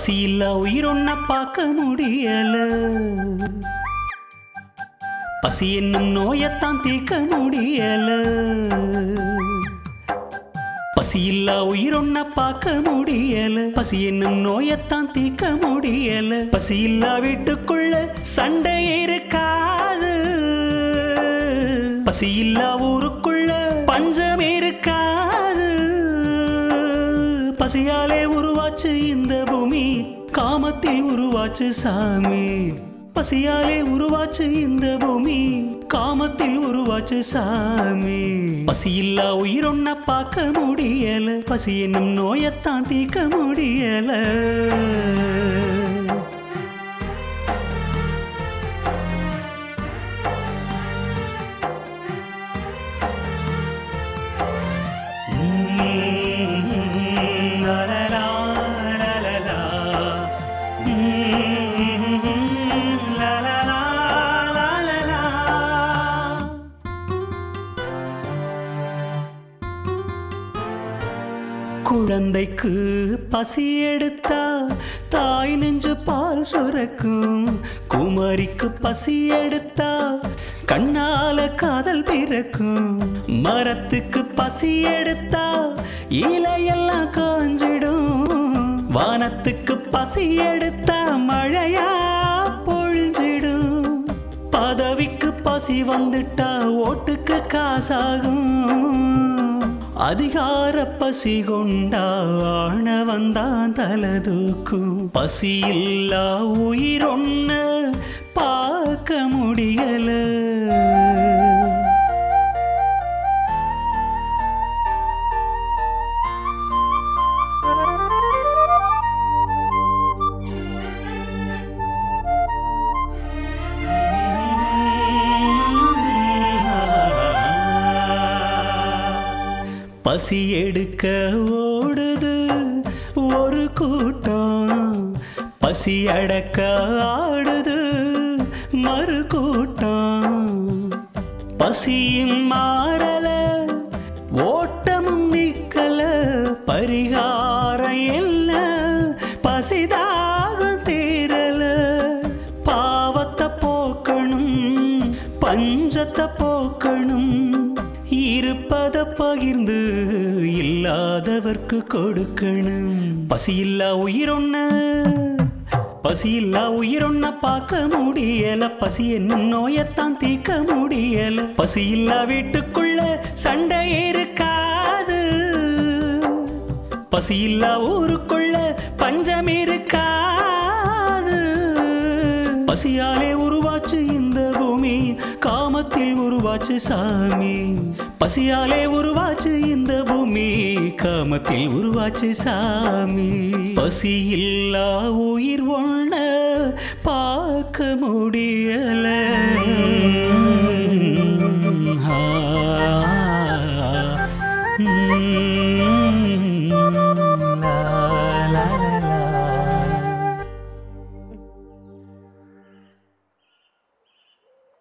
பசியில்லா உயிரொன்ன பார்க்க முடியல பசி என்னும் நோயத்தான் தீர்க்க முடியல பசியில்லா உயிரொன்ன பார்க்க முடியல பசி என்னும் நோயத்தான் தீர்க்க முடியல பசியில்லா வீட்டுக்குள்ள சண்டை இருக்காது பசியில்லா ஊருக்குள்ள பஞ்சம் இருக்காது பசியாலே உருவாச்சு இந்த பூமி காமத்தில் உருவாச்சு சாமி பசியாலே உருவாச்சு இந்த பூமி காமத்தில் உருவாச்சு சாமி பசியில்லா உயிரொன்ன பார்க்க முடியல பசி என்னும் நோயத்தான் தீர்க்க முடியல La la la la la la. La la la la la la. குழந்தைக்கு பசி எடுத்தா தாய் நெஞ்சு பால் சுரக்கும் குமரிக்கு பசி எடுத்தா கண்ணால காதல் பிறக்கும் மரத்துக்கு பசி எடுத்தா இலையெல்லாம் காஞ்சிடும் வானத்துக்கு பசி எடுத்தா மழையா பொழிஞ்சிடும் பதவிக்கு பசி வந்துட்டா ஓட்டுக்கு காசாகும் அதிகார பசி கொண்டா ஆண வந்தான் தலதூக்கும் பசி இல்லா உயிரொன்ன பார்க்க முடியல பசி எடுக்க ஓடுது ஒரு கூட்டம் பசி அடக்க ஆடுது மறு கூட்டம் பசியும் மாறல ஓட்டமும் நிக்கல பரிகாரம் என்ன பசிதாகம் தீரல பாவத்தை போக்கணும் பஞ்சத்தை போக்கணும் இருப்பத பகிர்ந்து இல்லாதவர்க்கு கொடுக்கணும் பசியில்லா உயிரொன்ன பசியில்லா உயிரொன்ன பார்க்க முடியல பசி என்னும் நோயத்தான் தீர்க்க முடியல பசியில்லா வீட்டுக்குள்ள சண்டை இருக்காது பசியில்லா ஊருக்குள்ள பஞ்சம் இருக்காது பசியாலே உருவாச்சு இந்த பூமி காமத்தில் உருவாச்சு சாமி பசியாலே உருவாச்சு இந்த பூமி காமத்தில் உருவாச்சு சாமி பசி இல்லா உயிர் ஒண்ண பார்க்க முடியல